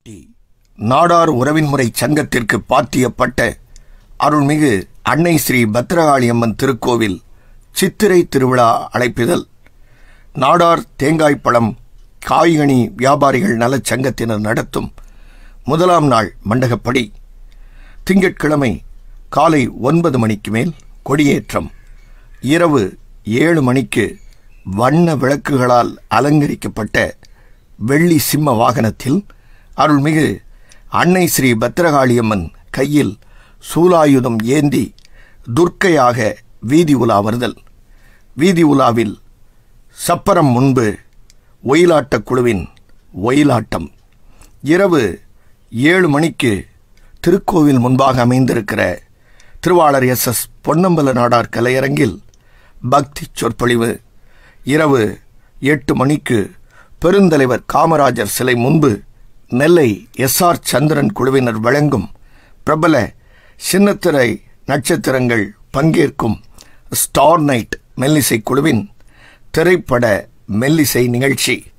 ஒட்டி நாடார் உறவின்முறை சங்கத்திற்கு பாத்தியப்பட்ட அருள்மிகு அன்னை ஸ்ரீ பத்ரகாளியம்மன் திருக்கோவில் சித்திரை திருவிழா அழைப்பிதழ் நாடார் தேங்காய் பழம் காய்கனி வியாபாரிகள் நலச் சங்கத்தினர் நடத்தும் முதலாம் நாள் மண்டகப்படி திங்கட்கிழமை காலை ஒன்பது மணிக்கு மேல் கொடியேற்றம் இரவு ஏழு மணிக்கு வண்ண விளக்குகளால் அலங்கரிக்கப்பட்ட வெள்ளி சிம்ம வாகனத்தில் அருள்மிகு அன்னை ஸ்ரீ பத்ரகாளியம்மன் கையில் சூலாயுதம் ஏந்தி துர்க்கையாக வீதி உலா வருதல் வீதி உலாவில் சப்பரம் முன்பு ஒயிலாட்டக் குழுவின் ஒயிலாட்டம் இரவு ஏழு மணிக்கு திருக்கோவில் முன்பாக அமைந்திருக்கிற திருவாளர் எஸ் எஸ் பொன்னம்பல நாடார் கலையரங்கில் பக்தி சொற்பொழிவு இரவு எட்டு மணிக்கு பெருந்தலைவர் காமராஜர் சிலை முன்பு நெல்லை எஸ் ஆர் சந்திரன் குழுவினர் வழங்கும் பிரபல சின்னத்திரை நட்சத்திரங்கள் பங்கேற்கும் ஸ்டார் நைட் மெல்லிசை குழுவின் திரைப்பட மெல்லிசை நிகழ்ச்சி